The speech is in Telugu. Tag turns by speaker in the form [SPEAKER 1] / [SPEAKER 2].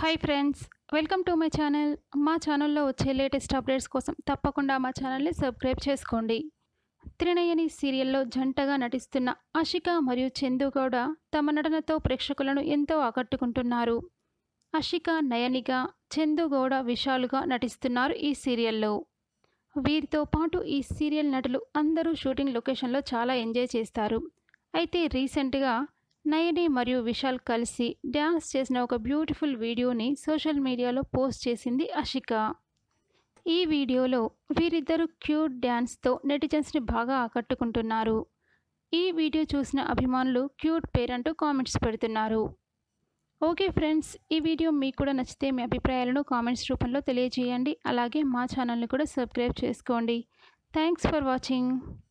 [SPEAKER 1] hi friends welcome to my channel మా ఛానల్లో వచ్చే లేటెస్ట్ అప్డేట్స్ కోసం తప్పకుండా మా ఛానల్ని సబ్స్క్రైబ్ చేసుకోండి త్రినయని సీరియల్లో జంటగా నటిస్తున్న అషిక మరియు చందు గౌడ తమ నటనతో ప్రేక్షకులను ఎంతో ఆకట్టుకుంటున్నారు అషిక నయనిగా చందు గౌడ విశాలుగా నటిస్తున్నారు ఈ సీరియల్లో వీరితో పాటు ఈ సీరియల్ నటులు అందరూ షూటింగ్ లొకేషన్లో చాలా ఎంజాయ్ చేస్తారు అయితే రీసెంట్గా నయని మరియు విశాల్ కలిసి డ్యాన్స్ చేసిన ఒక బ్యూటిఫుల్ వీడియోని సోషల్ మీడియాలో పోస్ట్ చేసింది అషిక ఈ వీడియోలో వీరిద్దరూ క్యూట్ డ్యాన్స్తో నెటిజన్స్ని బాగా ఆకట్టుకుంటున్నారు ఈ వీడియో చూసిన అభిమానులు క్యూట్ పేరంటూ కామెంట్స్ పెడుతున్నారు ఓకే ఫ్రెండ్స్ ఈ వీడియో మీకు కూడా నచ్చితే మీ అభిప్రాయాలను కామెంట్స్ రూపంలో తెలియజేయండి అలాగే మా ఛానల్ని కూడా సబ్స్క్రైబ్ చేసుకోండి థ్యాంక్స్ ఫర్ వాచింగ్